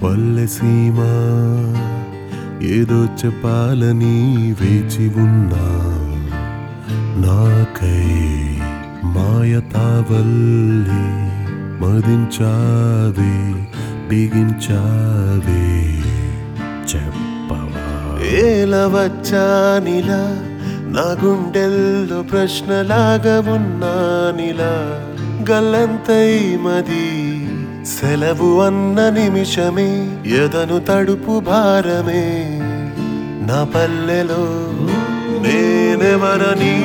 పల్లెసీమ ఏదో చెప్పాలని వేచి ఉన్నా నాకై మాయ తావల్లి మదించావే బిగించావే చెప్పవా ఏలా వచ్చానిలా నా గుండెల్లో ప్రశ్నలాగా ఉన్నానిలా గల్లంతై మది సెలవు అన్న నిమిషమే ఎదను తడుపు భారమే నా పల్లెలో నేనెవరని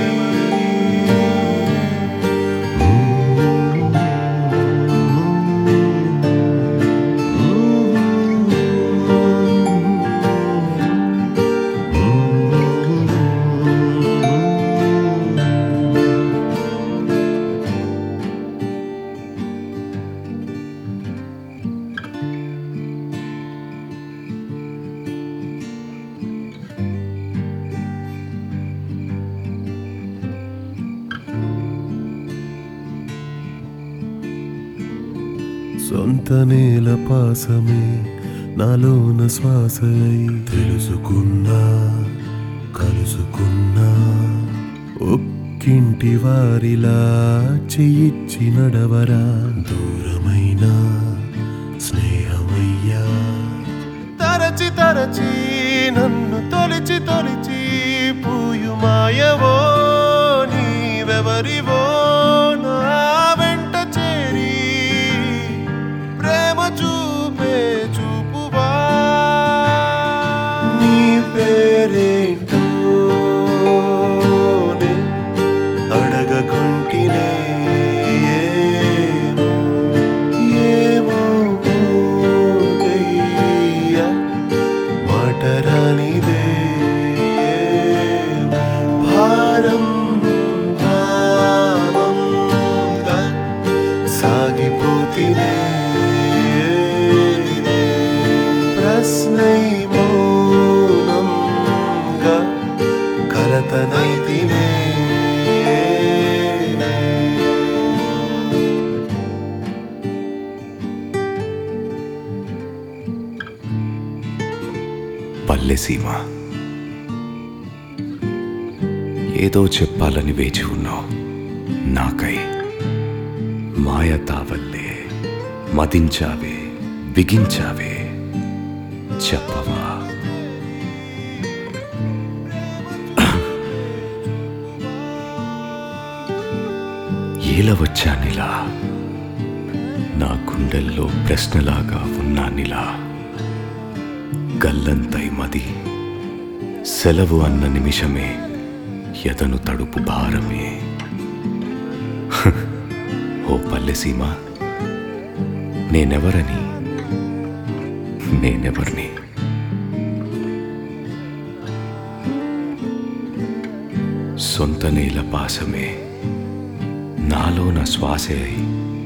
సొంత నేల పాసమే నాలోన శ్వాసై తెలుసుకున్నా కలుసుకున్నా ఒక్కింటి వారిలా చెయ్యిచ్చి నడవరా దూరమైన స్నేహమయ్యా తరచి తరచి నన్ను తొలిచి తొలిచి పూయు మాయవో నీవెవరివో నా వెంట చేరి ప్రేమ చూపే చూపువా నీ పేరేంటో నే అడగకుంటినే ఏమో ఏమో మూగయ్యా మాటరానిదే భారం భావంగా సాగిపోతినే ప్రశ్నై మౌనంగా కలతనైతినే పల్లెసీమ ఏదో చెప్పాలని వేచి ఉన్నావు నాకై మాయ తావల్లే మదించావే బిగించావే చెప్పవా ఏల వచ్చానిలా నా గుండెల్లో ప్రశ్నలాగా ఉన్నానిలా గల్లంతై మది సెలవు అన్న నిమిషమే ఎదను తడుపు భారమే హ్, ఓ పల్లెసీమ నేనెవరని నేనెవరిని సొంత నేల పాసమే నాలో నా శ్వాసే అయి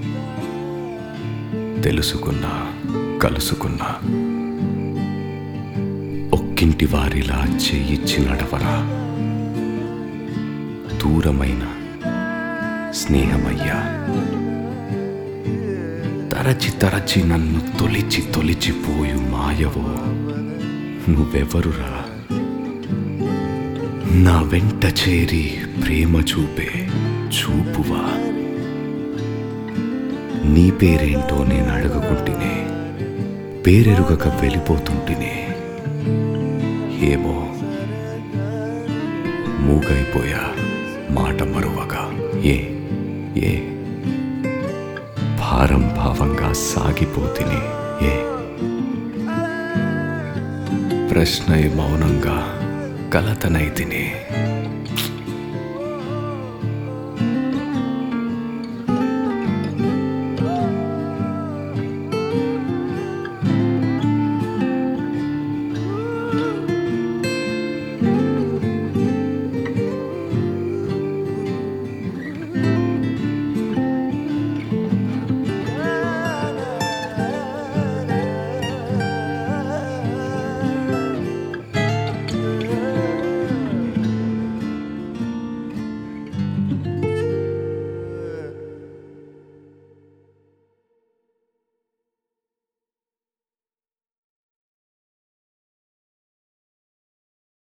తెలుసుకున్నా కలుసుకున్నా ఒక్కింటి వారిలా చేయిచ్చి నడవరా దూరమైన స్నేహమయ్యా తరచి తరచి నన్ను తొలిచి తొలిచిపోయు మాయవో నువ్వెవరురా నా వెంట చేరి ప్రేమ చూపే చూపువా నీ పేరేంటో నేను అడగకుంటినే పేరెరుగక వెళ్ళిపోతుంటినే ఏమో మూగైపోయా మాట మరువగా ఏ ఏ భారం భావంగా సాగిపోతిని ఏ ప్రశ్న మౌనంగా కలతనైతిని